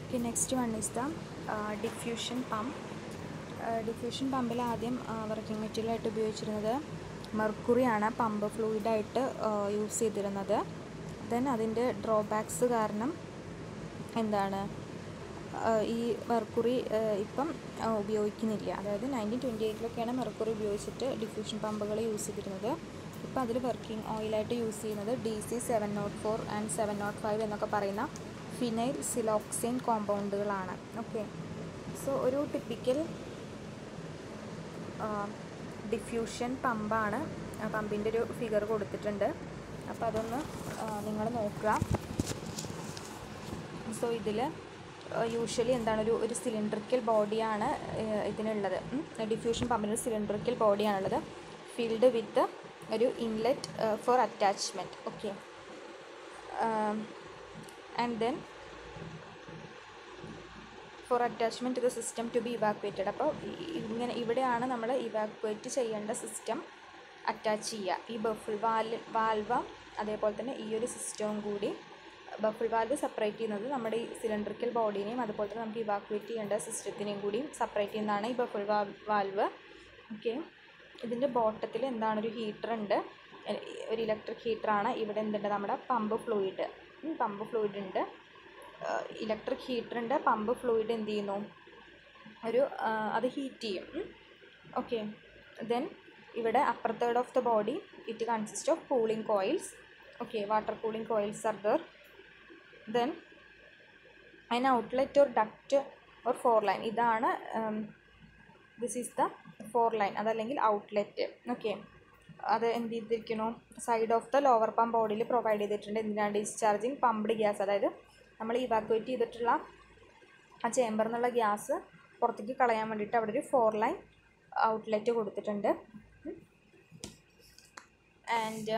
Okay next one is the diffusion pump diffusion പമ്പിൽ ആദ്യം working മെറ്റീരിയലായിട്ട് ഉപയോഗിച്ചിരുന്നത് മെർക്കുറിയാണ് പമ്പ് ഫ്ലൂയിഡായിട്ട് യൂസ് ചെയ്തിരുന്നത് ദെൻ അതിൻ്റെ ഡ്രോബാക്സ് കാരണം എന്താണ് ആ, ഈ മെർക്കുറി ആ, ഇപ്പം ആ, ഉപയോഗിക്കുന്നില്ല അതായത് നയൻറ്റീൻ ട്വൻറ്റി എയ്റ്റിലൊക്കെയാണ് മെർക്കുറി ഉപയോഗിച്ചിട്ട് ഡിഫ്യൂഷൻ പമ്പുകൾ യൂസ് ചെയ്തിരുന്നത് ഇപ്പോൾ അതിൽ വർക്കിംഗ് ഓയിലായിട്ട് യൂസ് ചെയ്യുന്നത് D C seven nought four and seven nought five എന്നൊക്കെ പറയുന്ന ഫിനൈൽ സിലോക്സിൻ കോമ്പൗണ്ടുകളാണ് ഓക്കെ സോ ഒരു ടിപ്പിക്കൽ ഡിഫ്യൂഷൻ പമ്പാണ് പമ്പിൻ്റെ ഒരു ഫിഗർ കൊടുത്തിട്ടുണ്ട് അപ്പോൾ അതൊന്ന് നിങ്ങൾ നോക്കുക സോ ഇതിൽ യൂഷ്വലി എന്താണ് ഒരു ഒരു സിലിണ്ടറിക്കൽ ബോഡിയാണ് ഇതിനുള്ളത് ഡിഫ്യൂഷൻ പമ്പിന് ഒരു സിലിണ്ടറിക്കൽ ബോഡിയാണുള്ളത് ഫിൽഡ് വിത്ത് ഒരു inlet fore attachment okay and then fore attachment to the system to be evacuated അപ്പോൾ ഇങ്ങനെ ഇവിടെയാണ് നമ്മൾ ഇവാക്വേറ്റ് ചെയ്യേണ്ട സിസ്റ്റം അറ്റാച്ച് ചെയ്യുക ഈ ബഫിൾ വാൽ വാൽവ അതേപോലെ തന്നെ ഈ ഒരു സിസ്റ്റവും കൂടി ബഫിൾ വാൽവ് സെപ്പറേറ്റ് ചെയ്യുന്നത് നമ്മുടെ ഈ സിലിണ്ടറിക്കൽ ബോഡീനെയും അതുപോലെ തന്നെ നമുക്ക് ഇവാക്വേറ്റ് ചെയ്യേണ്ട സിസ്റ്റത്തിനെയും കൂടി സെപ്പറേറ്റ് ചെയ്യുന്നതാണ് ഈ ബഫിൾ വാൽവ് ഓക്കെ ഇതിൻ്റെ ബോട്ടത്തിൽ എന്താണ് ഒരു ഹീറ്റർ ഉണ്ട് എ- ഒരു ഇലക്ട്രിക് ഹീറ്ററാണ് ഇവിടെ എന്തുണ്ട് നമ്മുടെ പമ്പ് ഫ്ലൂയിഡ് പമ്പ് ഫ്ലൂയിഡ് ഉണ്ട് ഇലക്ട്രിക് ഹീറ്റർ ഉണ്ട് പമ്പ് ഫ്ലൂയിഡ് എന്ത് ചെയ്യുന്നു ഒരു ആ, അത് ഹീറ്റ് ചെയ്യും ഓക്കെ ദെൻ ഇവിടെ upper third of the body it consist of cooling coils okay water cooling coils are there then അതിന് outlet or duct or fore line ഇതാണ് this is the fore line അതല്ലെങ്കിൽ outlet okay അത് എന്ത് ചെയ്തിരിക്കുന്നു side of the lower pump ബോഡിയിൽ provide ചെയ്തിട്ടുണ്ട് എന്തിനാണ് discharging pumped gas അതായത് നമ്മൾ ഇവാക്വേറ്റ് ചെയ്തിട്ടുള്ള ആ ചേമ്പറിൽ നിന്നുള്ള ഗ്യാസ് പുറത്തേക്ക് കളയാൻ വേണ്ടിയിട്ട് അവിടെ ഒരു ഫോർ ലൈൻ ഔട്ട്ലെറ്റ് കൊടുത്തിട്ടുണ്ട് ആൻഡ്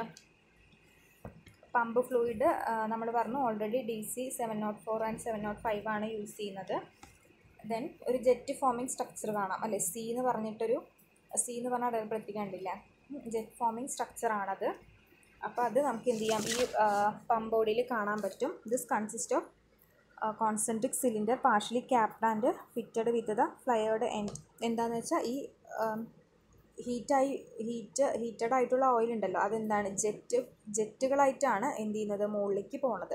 പമ്പ് ഫ്ലൂയിഡ് നമ്മൾ പറഞ്ഞു already D C seven nought four and seven nought five ആണ് യൂസ് ചെയ്യുന്നത് ദെൻ ഒരു ജെറ്റ് ഫോമിംഗ് സ്ട്രക്ചർ കാണാം അല്ലേ സി എന്ന് പറഞ്ഞിട്ടൊരു സി എന്ന് പറഞ്ഞാൽ അടയാളപ്പെടുത്തിക്കണ്ടില്ല ജെറ്റ് ഫോമിംഗ് സ്ട്രക്ചറാണത് അപ്പോൾ അത് നമുക്ക് എന്ത് ചെയ്യാം ഈ പമ്പ് ബോഡിയിൽ കാണാൻ പറ്റും this consist of concentric cylinder partially capped and fitted with the flared end എന്താണെന്ന് വെച്ചാൽ ഈ ഹീറ്റായി ഹീറ്റ് ഹീറ്റഡ് ആയിട്ടുള്ള ഓയിൽ ഉണ്ടല്ലോ അതെന്താണ് ജെറ്റ് ജെറ്റുകളായിട്ടാണ് എന്ത് ചെയ്യുന്നത് മുകളിലേക്ക് പോണത്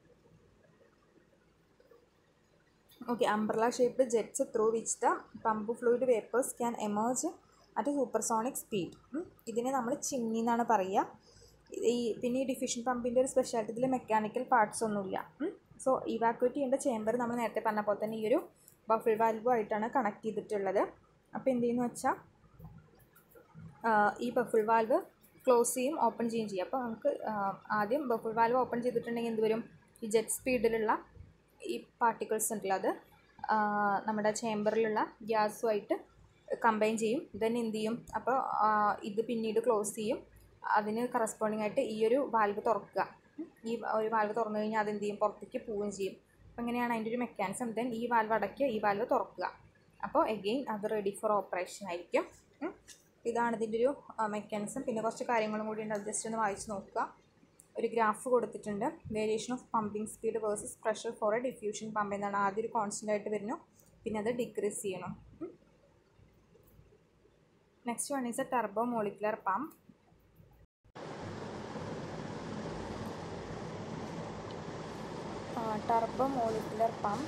okay umbrella shaped jets through which the pump fluid vapours can emerge at supersonic speed ഇതിനെ നമ്മൾ ചിമ്നി എന്നാണ് പറയുക ഈ പിന്നെ ഈ ഡിഫ്യൂഷൻ പമ്പിൻ്റെ ഒരു സ്പെഷ്യാലിറ്റി ഇതിൽ മെക്കാനിക്കൽ പാർട്സ് ഒന്നുമില്ല സോ ഇവാക്വേറ്റ് ചെയ്യേണ്ട ചേമ്പർ നമ്മൾ നേരത്തെ പറഞ്ഞ പോലെ തന്നെ ഈ ഒരു ബഫിൾ വാൽവുമായിട്ടാണ് കണക്ട് ചെയ്തിട്ടുള്ളത് അപ്പോൾ എന്ത് ചെയ്യുന്നു വെച്ചാൽ ഈ ബഫിൾ വാൽവ് ക്ലോസ് ചെയ്യും ഓപ്പൺ ചെയ്യും ചെയ്യും അപ്പോൾ നമുക്ക് ആ, ആദ്യം ബഫിൾ വാൽവ് ഓപ്പൺ ചെയ്തിട്ടുണ്ടെങ്കിൽ എന്ത് വരും ഈ ജെറ്റ് സ്പീഡിലുള്ള ഈ പാർട്ടിക്കിൾസ് ഉണ്ടല്ലോ അത് ആ, നമ്മുടെ ചേമ്പറിലുള്ള ഗ്യാസുമായിട്ട് കമ്പൈൻ ചെയ്യും ദെൻ എന്ത് ചെയ്യും അപ്പോൾ ആ, ഇത് പിന്നീട് ക്ലോസ് ചെയ്യും അതിന് കറസ്പോണ്ടിങ് ആയിട്ട് ഈ ഒരു വാൽവ് തുറക്കുക ഈ ഒരു വാൽവ് തുറന്നു കഴിഞ്ഞാൽ അത് എന്ത് ചെയ്യും പുറത്തേക്ക് പോവുകയും ചെയ്യും അപ്പോൾ അങ്ങനെയാണ് അതിൻ്റെ ഒരു മെക്കാനിസം ദെൻ ഈ വാൽവ് അടയ്ക്കുക ഈ വാൽവ് തുറക്കുക അപ്പോൾ എഗെയിൻ അത് റെഡി ഫോർ ഓപ്പറേഷൻ ആയിരിക്കും ഉം. ഇതാണ് ഇതിൻ്റെ ഒരു മെക്കാനിസം പിന്നെ കുറച്ച് കാര്യങ്ങളും കൂടി ഉണ്ട് അത് ജസ്റ്റ് ഒന്ന് വായിച്ച് നോക്കുക ഒരു ഗ്രാഫ് കൊടുത്തിട്ടുണ്ട് variation of pumping speed versus pressure for a diffusion pump എന്നാണ് ആദ്യം ഒരു കോൺസ്റ്റൻ്റ് ആയിട്ട് വരുന്നു പിന്നെ അത് ഡിക്രീസ് ചെയ്യണം next one is a turbo molecular pump turbo molecular pump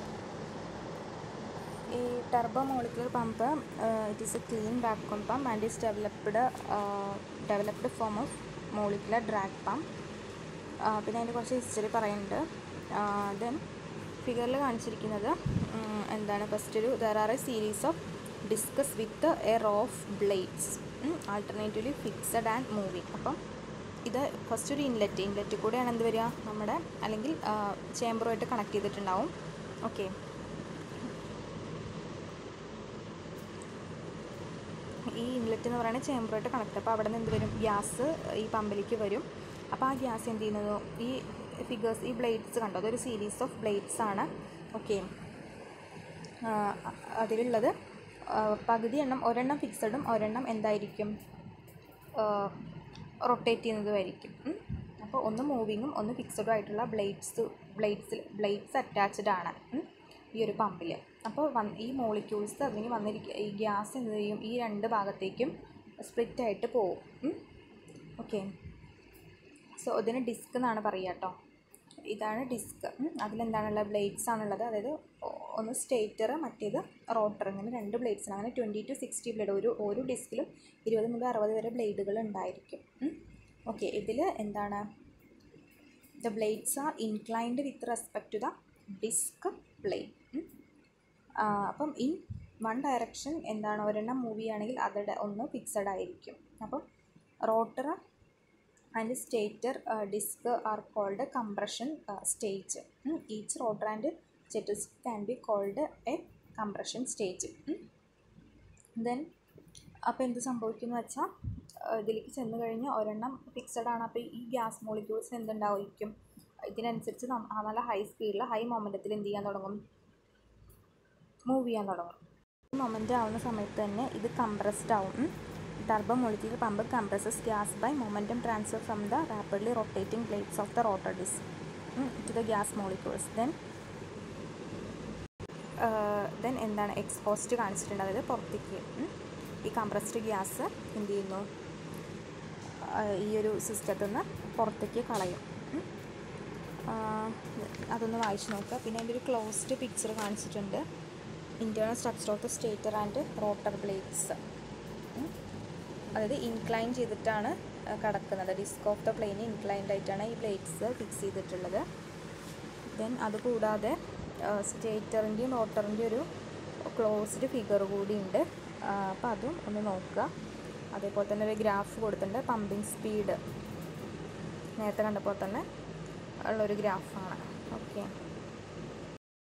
ഈ turbo molecular pump it is a clean vacuum pump and is developed developed form of molecular drag pump പിന്നെ അതിൻ്റെ കുറച്ച് ഹിസ്റ്ററി പറയുന്നുണ്ട് ദെൻ ഫിഗറിൽ കാണിച്ചിരിക്കുന്നത് ഉം, എന്താണ് ഫസ്റ്റ് ഒരു there are a series of discs with a row of blades alternatively fixed and moving അപ്പം ഇത് ഫസ്റ്റ് ഒരു ഇൻലെറ്റ് ഇൻലെറ്റ് കൂടെയാണ് എന്ത് വരിക നമ്മുടെ അല്ലെങ്കിൽ ചേമ്പറുമായിട്ട് കണക്ട് ചെയ്തിട്ടുണ്ടാവും ഓക്കെ ഈ ഇൻലെറ്റ് എന്ന് പറയുന്നത് ചേമ്പറുമായിട്ട് കണക്ട് അപ്പോൾ അവിടെ നിന്ന് എന്ത് വരും ഗ്യാസ് ഈ പമ്പിലേക്ക് വരും അപ്പോൾ ആ ഗ്യാസ് എന്ത് ചെയ്യുന്നത് ഈ ഫിഗേഴ്സ് ഈ ബ്ലേഡ്സ് കണ്ടോ അതൊരു സീരീസ് ഓഫ് ബ്ലേഡ്സ് ആണ് ഓക്കെ അതിലുള്ളത് ആ, പകുതി എണ്ണം ഒരെണ്ണം ഫിക്സഡും ഒരെണ്ണം എന്തായിരിക്കും റൊട്ടേറ്റ് ചെയ്യുന്നതുമായിരിക്കും ഉം. അപ്പോൾ ഒന്ന് മൂവിങ്ങും ഒന്ന് ഫിക്സഡും ആയിട്ടുള്ള ബ്ലേഡ്സ് ബ്ലേഡ്സിൽ ബ്ലേഡ്സ് അറ്റാച്ച്ഡ് ആണ് ഈ ഒരു പമ്പിൽ അപ്പോൾ വന്ന് ഈ മോളിക്യൂൾസ് അതിന് വന്നിരിക്കുക ഈ ഗ്യാസ് എന്ത് ചെയ്യും ഈ രണ്ട് ഭാഗത്തേക്കും സ്പ്ലിറ്റ് ആയിട്ട് പോവും ഓക്കെ സോ ഇതിന് ഡിസ്ക് എന്നാണ് പറയുക കേട്ടോ ഇതാണ് ഡിസ്ക് അതിലെന്താണുള്ളത് ബ്ലേഡ്സ് ആണുള്ളത് അതായത് ഒ- ഒന്ന് സ്റ്റേറ്റർ മറ്റേത് റോട്ടർ ഇങ്ങനെ രണ്ട് ബ്ലേഡ്സ് അങ്ങനെ ട്വൻറ്റി ടു സിക്സ്റ്റി ബ്ലേഡ് ഒരു ഒരു ഡിസ്കിലും ഇരുപത് മുതൽ അറുപത് വരെ ബ്ലേഡുകൾ ഉണ്ടായിരിക്കും ഓക്കെ ഇതിൽ എന്താണ് the blades are inclined with respect to the disc plane അപ്പം ഇൻ വൺ ഡയറക്ഷൻ എന്താണ് ഒരെണ്ണം മൂവ് ചെയ്യുകയാണെങ്കിൽ അതിടെ ഒന്ന് ഫിക്സഡ് ആയിരിക്കും അപ്പം rotor and stator disc are called compression stage each rotor and stator can be called a compression stage then അപ്പോൾ എന്ത് സംഭവിക്കുന്നു വെച്ചാൽ ഇതിലേക്ക് ചെന്ന് കഴിഞ്ഞ് ഒരെണ്ണം ഫിക്സഡ് ആണ് അപ്പോൾ ഈ ഗ്യാസ് മോളിക്യൂൾസ് എന്തുണ്ടായിരിക്കും ഇതിനനുസരിച്ച് നം- ആ നല്ല ഹൈ സ്പീഡിൽ ഹൈ മൊമെൻറ്റത്തിൽ എന്ത് ചെയ്യാൻ തുടങ്ങും മൂവ് ചെയ്യാൻ തുടങ്ങും മൊമെൻ്റ് ആവുന്ന സമയത്ത് തന്നെ ഇത് കംപ്രസ്ഡ് ആവും turbo molecule pump compresses gas by momentum transfer from the rapidly rotating plates of the rotor disc to the gas molecules then then എന്താണ് എക്സ്പോസ്റ്റ് കാണിച്ചിട്ടുണ്ട് അതായത് പുറത്തേക്ക് ഉം. ഈ കംപ്രസ്ഡ് ഗ്യാസ് എന്ത് ചെയ്യുന്നു ആ, ഈ ഒരു സിസ്റ്റത്തിൽ നിന്ന് പുറത്തേക്ക് കളയും ഉം. ആ, അതൊന്ന് വായിച്ച് നോക്കുക പിന്നെ അതിൻ്റെ ഒരു ക്ലോസ്ഡ് പിക്ചർ കാണിച്ചിട്ടുണ്ട് internal structure of the stator and rotor blades അതായത് ഇൻക്ലൈൻ ചെയ്തിട്ടാണ് ആ, കിടക്കുന്നത് disc of the plane inclined ആയിട്ടാണ് ഈ പ്ലേറ്റ്സ് ഫിക്സ് ചെയ്തിട്ടുള്ളത് ദെൻ അതുകൂടാതെ സ്റ്റേറ്ററിൻ്റെയും റോട്ടറിൻ്റെയും ഒരു ക്ലോസ്ഡ് ഫിഗർ കൂടി ഉണ്ട് അപ്പോൾ അതും ഒന്ന് നോക്കുക അതേപോലെ തന്നെ ഒരു ഗ്രാഫ് കൊടുത്തിട്ടുണ്ട് പമ്പിങ് സ്പീഡ് നേരത്തെ കണ്ടപ്പോൾ തന്നെ ഉള്ളൊരു ഗ്രാഫാണ് ഓക്കെ